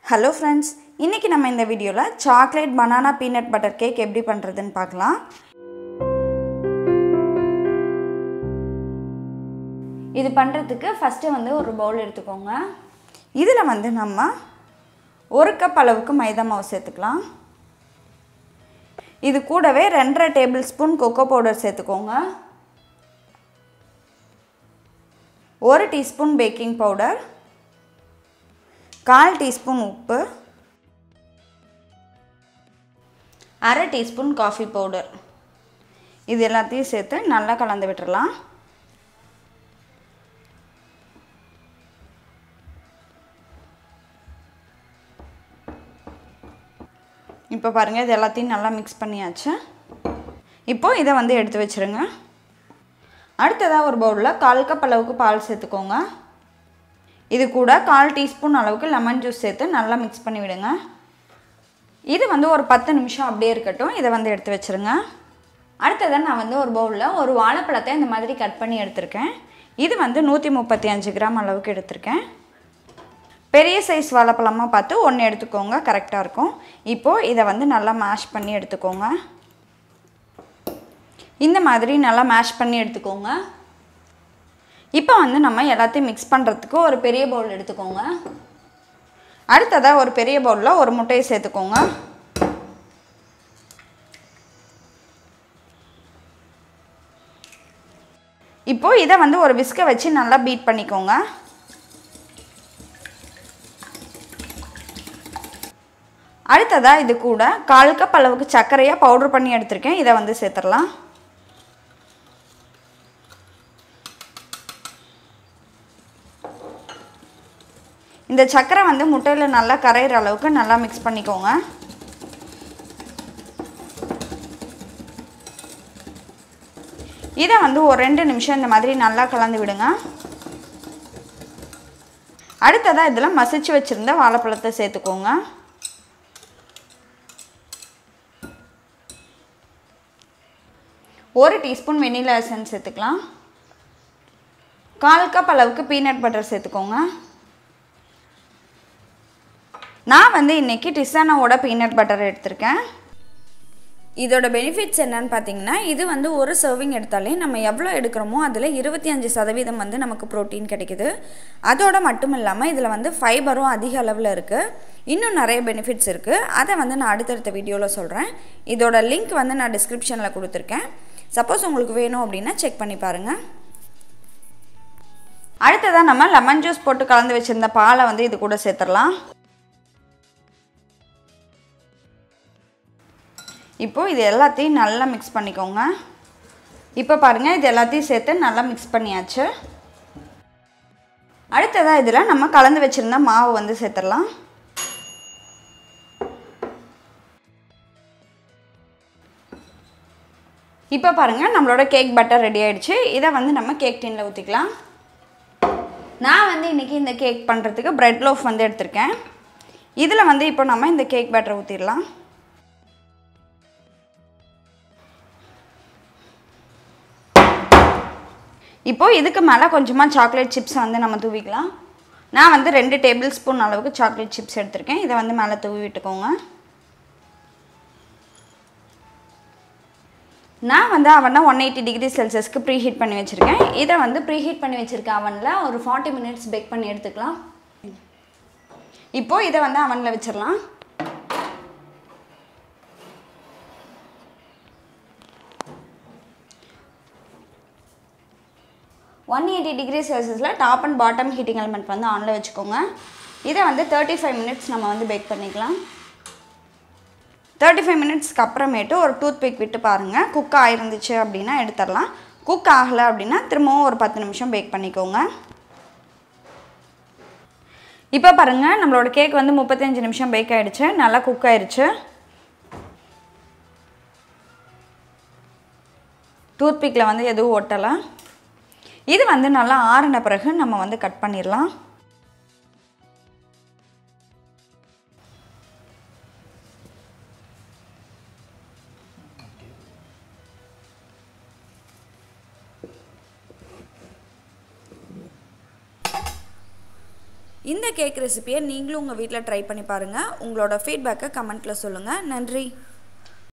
hello friends இன்றைக்கி நம்ம இந்த வீடியோவில் chocolate banana peanut butter cake எப்படி பண்ணுறதுன்னு பார்க்கலாம் இது பண்ணுறதுக்கு ஃபஸ்ட்டு வந்து ஒரு பவுல் எடுத்துக்கோங்க இதில் வந்து நம்ம ஒரு கப் அளவுக்கு மைதா மாவு சேர்த்துக்கலாம் இது கூடவே ரெண்டரை டேபிள் ஸ்பூன் கொக்கோ பவுடர் சேர்த்துக்கோங்க ஒரு டீஸ்பூன் பேக்கிங் பவுடர் கால் டீஸ்பூன் உப்பு அரை டீஸ்பூன் காஃபி பவுடர் இது எல்லாத்தையும் சேர்த்து நல்லா கலந்து விட்டுறலாம் இப்போ பாருங்கள் இது எல்லாத்தையும் நல்லா மிக்ஸ் பண்ணியாச்சு இப்போது இதை வந்து எடுத்து வச்சுருங்க அடுத்ததாக ஒரு பவுலில் கால் கப் அளவுக்கு பால் சேர்த்துக்கோங்க இது கூட கால் டீஸ்பூன் அளவுக்கு லெமன் ஜூஸ் சேர்த்து நல்லா மிக்ஸ் பண்ணி விடுங்க இது வந்து ஒரு பத்து நிமிஷம் அப்படியே இருக்கட்டும் இதை வந்து எடுத்து வச்சுருங்க அடுத்ததாக நான் வந்து ஒரு பவுலில் ஒரு வாழைப்பழத்தை இந்த மாதிரி கட் பண்ணி எடுத்திருக்கேன் இது வந்து நூற்றி முப்பத்தி அஞ்சு கிராம் அளவுக்கு எடுத்திருக்கேன் பெரிய சைஸ் வாழைப்பழமாக பார்த்து ஒன்று எடுத்துக்கோங்க கரெக்டாக இருக்கும் இப்போது இதை வந்து நல்லா மேஷ் பண்ணி எடுத்துக்கோங்க இந்த மாதிரி நல்லா மேஷ் பண்ணி எடுத்துக்கோங்க இப்போ வந்து நம்ம எல்லாத்தையும் மிக்ஸ் பண்ணுறதுக்கு ஒரு பெரிய பவுல் எடுத்துக்கோங்க அடுத்ததாக ஒரு பெரிய பவுலில் ஒரு முட்டையை சேர்த்துக்கோங்க இப்போது இதை வந்து ஒரு விஸ்கை வச்சு நல்லா பீட் பண்ணிக்கோங்க அடுத்ததாக இது கூட கால் கப் அளவுக்கு சர்க்கரையாக பவுட்ரு பண்ணி எடுத்திருக்கேன் இதை வந்து சேர்த்துடலாம் இந்த சர்க்கரை வந்து முட்டையில் நல்லா கரையிற அளவுக்கு நல்லா மிக்ஸ் பண்ணிக்கோங்க இதை வந்து ஒரு ரெண்டு நிமிஷம் இந்த மாதிரி நல்லா கலந்து விடுங்க அடுத்ததாக இதில் மசிச்சு வச்சுருந்த வாழைப்பழத்தை சேர்த்துக்கோங்க ஒரு டீஸ்பூன் வெனிலா எசன்ஸ் சேர்த்துக்கலாம் கால் கப் அளவுக்கு பீனட் பட்டர் சேர்த்துக்கோங்க நான் வந்து இன்றைக்கி டிசானாவோட பீனட் பட்டர் எடுத்திருக்கேன் இதோட பெனிஃபிட்ஸ் என்னன்னு பார்த்தீங்கன்னா இது வந்து ஒரு சர்விங் எடுத்தாலே நம்ம எவ்வளோ எடுக்கிறோமோ அதில் இருபத்தி அஞ்சு சதவீதம் வந்து நமக்கு ப்ரோட்டீன் கிடைக்குது அதோட மட்டும் இல்லாமல் இதில் வந்து ஃபைபரும் அதிக அளவில் இருக்குது இன்னும் நிறைய பெனிஃபிட்ஸ் இருக்குது அதை வந்து நான் அடுத்தடுத்த வீடியோவில் சொல்கிறேன் இதோட லிங்க் வந்து நான் டிஸ்கிரிப்ஷனில் கொடுத்துருக்கேன் சப்போஸ் உங்களுக்கு வேணும் அப்படின்னா செக் பண்ணி பாருங்கள் அடுத்ததாக நம்ம லெமன் ஜூஸ் போட்டு கலந்து வச்சுருந்த பாலை வந்து இது கூட சேர்த்துடலாம் இப்போது இது எல்லாத்தையும் நல்லா மிக்ஸ் பண்ணிக்கோங்க இப்போ பாருங்கள் இது எல்லாத்தையும் சேர்த்து நல்லா மிக்ஸ் பண்ணியாச்சு அடுத்ததாக இதில் நம்ம கலந்து வச்சுருந்த மாவு வந்து சேர்த்துடலாம் இப்போ பாருங்கள் நம்மளோட கேக் பட்டர் ரெடி ஆகிடுச்சு இதை வந்து நம்ம கேக் டின்னில் ஊற்றிக்கலாம் நான் வந்து இன்றைக்கி இந்த கேக் பண்ணுறதுக்கு ப்ரெட் லோஃப் வந்து எடுத்திருக்கேன் இதில் வந்து இப்போ நம்ம இந்த கேக் பேட்டரை ஊற்றிடலாம் இப்போது இதுக்கு மேலே கொஞ்சமாக சாக்லேட் சிப்ஸ் வந்து நம்ம தூவிக்கலாம் நான் வந்து ரெண்டு டேபிள் ஸ்பூன் அளவுக்கு சாக்லேட் சிப்ஸ் எடுத்திருக்கேன் இதை வந்து மேலே தூவி விட்டுக்கோங்க நான் வந்து அவனை ஒன் எயிட்டி டிகிரி செல்சியஸ்க்கு ப்ரீ ஹீட் பண்ணி வச்சுருக்கேன் இதை வந்து ப்ரீ ஹீட் பண்ணி வச்சுருக்க அவனில் ஒரு ஃபார்ட்டி மினிட்ஸ் பேக் பண்ணி எடுத்துக்கலாம் இப்போது இதை வந்து அவனில் வச்சிடலாம் ஒன் எயிட்டி டிகிரி செல்சியஸில் top and bottom heating element வந்து ஆனில் வச்சுக்கோங்க இதை வந்து தேர்ட்டி ஃபைவ் மினிட்ஸ் நம்ம வந்து பேக் பண்ணிக்கலாம் தேர்ட்டி ஃபைவ் மினிட்ஸ்க்கு அப்புறமேட்டு ஒரு டூத் பிக் விட்டு பாருங்கள் குக் ஆகிருந்துச்சு அப்படின்னா எடுத்துடலாம் குக் ஆகலை அப்படின்னா திரும்பவும் ஒரு பத்து நிமிஷம் பேக் பண்ணிக்கோங்க இப்போ பாருங்கள் நம்மளோட கேக் வந்து முப்பத்தஞ்சு நிமிஷம் பேக் ஆகிடுச்சு நல்லா குக் ஆயிடுச்சு டூத் பிக்கில் வந்து எதுவும் ஒட்டலை இது வந்து நல்லா ஆறின பிறகு நம்ம வந்து கட் பண்ணிடலாம் இந்த கேக் ரெசிபியை நீங்களும் உங்கள் வீட்டில் ட்ரை பண்ணி பாருங்கள் உங்களோட ஃபீட்பேக்கை கமெண்ட்டில் சொல்லுங்கள் நன்றி